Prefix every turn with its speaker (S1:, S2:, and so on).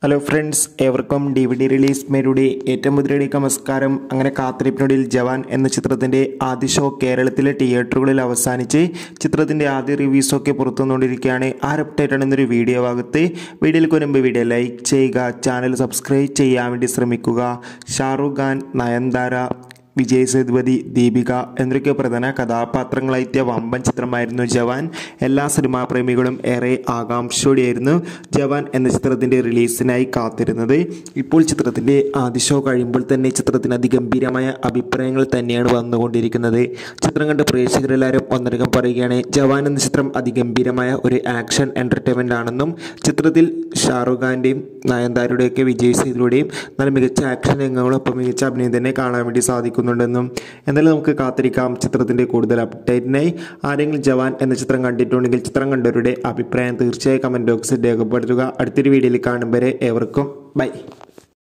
S1: hello friends ഏവർക്കും D V D release മേരുടെ ഏറ്റവും മുതിരടിക്ക് നമസ്കാരം അങ്ങനെ കാത്തിരിപ്പിനൊടിയിൽ ജവാൻ എന്ന ചിത്രത്തിൻ്റെ ആദ്യ ഷോ കേരളത്തിലെ തിയേറ്ററുകളിൽ അവസാനിച്ച് ചിത്രത്തിൻ്റെ ആദ്യ റിവ്യൂസൊക്കെ പുറത്തു വന്നുകൊണ്ടിരിക്കുകയാണ് ആ അപ്ഡേറ്റ് ആണ് എന്നൊരു വീഡിയോ ഭാഗത്ത് വീഡിയോയിൽ മുൻപ് വീഡിയോ ലൈക്ക് ചെയ്യുക ചാനൽ സബ്സ്ക്രൈബ് ചെയ്യാൻ വേണ്ടി ശ്രമിക്കുക ഷാറുഖ് ഖാൻ നയൻതാര വിജയ് സേതുപതി ദീപിക എന്നൊക്കെ പ്രധാന കഥാപാത്രങ്ങളായെത്തിയ വമ്പൻ ചിത്രമായിരുന്നു ജവാൻ എല്ലാ സിനിമാ പ്രേമികളും ഏറെ ആകാംക്ഷയോടെയായിരുന്നു ജവാൻ എന്ന ചിത്രത്തിൻ്റെ റിലീസിനായി കാത്തിരുന്നത് ഇപ്പോൾ ചിത്രത്തിൻ്റെ ആദ്യ ഷോ കഴിയുമ്പോൾ തന്നെ ചിത്രത്തിന് അതിഗംഭീരമായ അഭിപ്രായങ്ങൾ തന്നെയാണ് വന്നുകൊണ്ടിരിക്കുന്നത് ചിത്രം കണ്ട പ്രേക്ഷകരെല്ലാവരും ഒന്നടങ്കം പറയുകയാണ് ജവാൻ എന്ന ചിത്രം അതിഗംഭീരമായ ഒരു ആക്ഷൻ എൻ്റർടൈൻമെൻ്റ് ആണെന്നും ചിത്രത്തിൽ ഷാറുഖ് ഖാൻ്റെയും നയൻതാരയുടെയൊക്കെ വിജയ് സേതുടെയും നല്ല മികച്ച ആക്ഷൻ രംഗങ്ങളൊപ്പം മികച്ച അഭിനയം തന്നെ കാണാൻ വേണ്ടി സാധിക്കുന്നുണ്ടെന്നും എന്തായാലും നമുക്ക് കാത്തിരിക്കാം ചിത്രത്തിൻ്റെ കൂടുതൽ അപ്ഡേറ്റിനായി ആരെങ്കിലും ജവാൻ എന്ന ചിത്രം കണ്ടിട്ടുണ്ടെങ്കിൽ ചിത്രം കണ്ടവരുടെ അഭിപ്രായം തീർച്ചയായും കമൻറ്റ് ബോക്സിൽ രേഖപ്പെടുത്തുക അടുത്തൊരു വീഡിയോയിൽ കാണും വരെ ഏവർക്കും ബൈ